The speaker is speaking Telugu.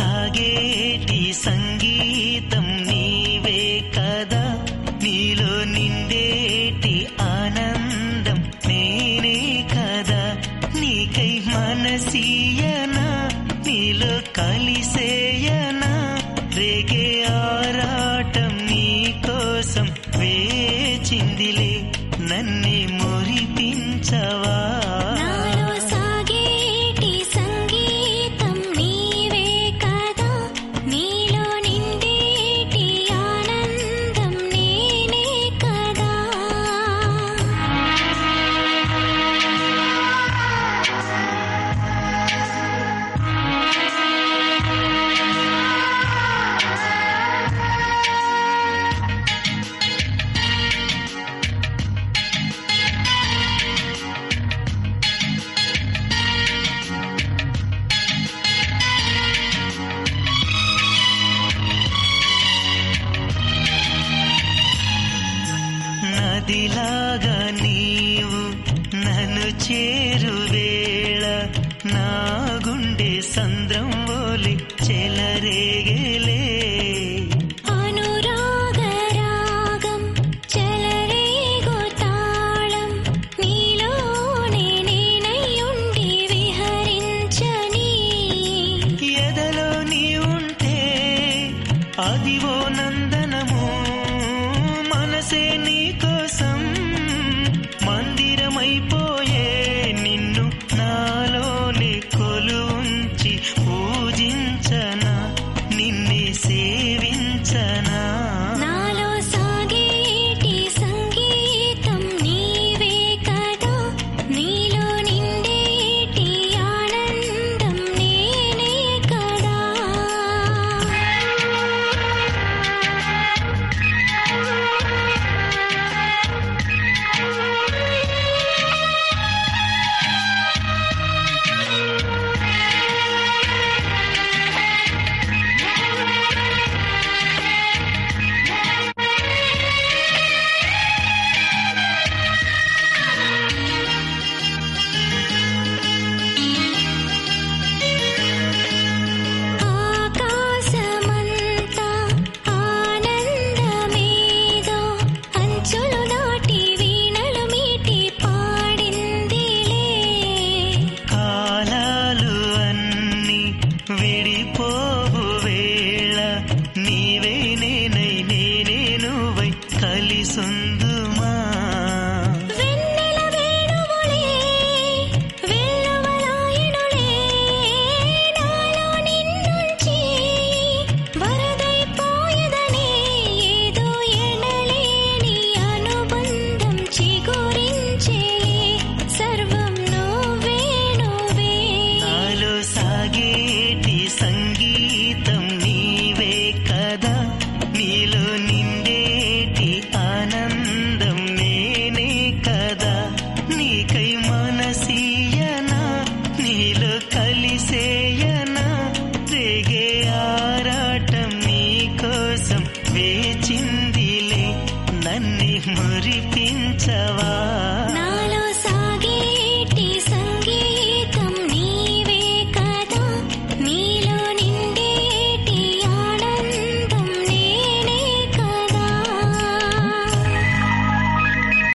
సాగేటి సంగీతం నీవే కదా నీలో నిండేటి ఆనందం నేనే కదా నీకై మనసీయనా నీలో కలిసేయనా రేగే ఆరాటం నీ కోసం వేచిందిలే నన్నే మురిపించవా నాలో సాగేటి సంగీతం నీవే కదా నీలో నిండేటి ఆనందం నేనే కదా నదిలాగా నీవు నన్ను చేరువేళ నా గుండె సంద్రం ఓలి చెలరేగలే అనురాగ రాగం చెలరేగు తాళం నీలోనే నేనై ఉండి విహరించని ఎదలో నీ ఉంటే అదివో నందనము మనసే నీ కోసం మందిరమైపోయే నిన్ను నాలోనే కొలుంచి పూజించనా నిన్నే సేవించనా నాలో సాగేటి సంగీతం నీవే కదా నీలో నిండేటి ఆనందం నేనే కదా ఆకాశమంతా ఆనందమేదో అంచులు దాటి వీణలు మీటి పాడిందిలే కాలాలు అన్ని విడిపోవు వేళ నీవే నేనై నేనే నువ్వై కలిసొందుమా వెన్నెల వేణువులే వెల్లువలాయనులే నాలో నిన్నుంచి వరదైపోయదనే ఏదో ఎనలేని అనుబంధం చిగురించేలే సర్వం నువ్వే నువ్వే నాలో సాగేటి సంగీతం నీవే కదా నీలో నిండేటి ఆనందం నేనే కదా నీకై మనసీయనా నీలో కలిసేయనా రేగే ఆరాటం నీ కోసం వేచిందిలే నన్ను మురిపించవా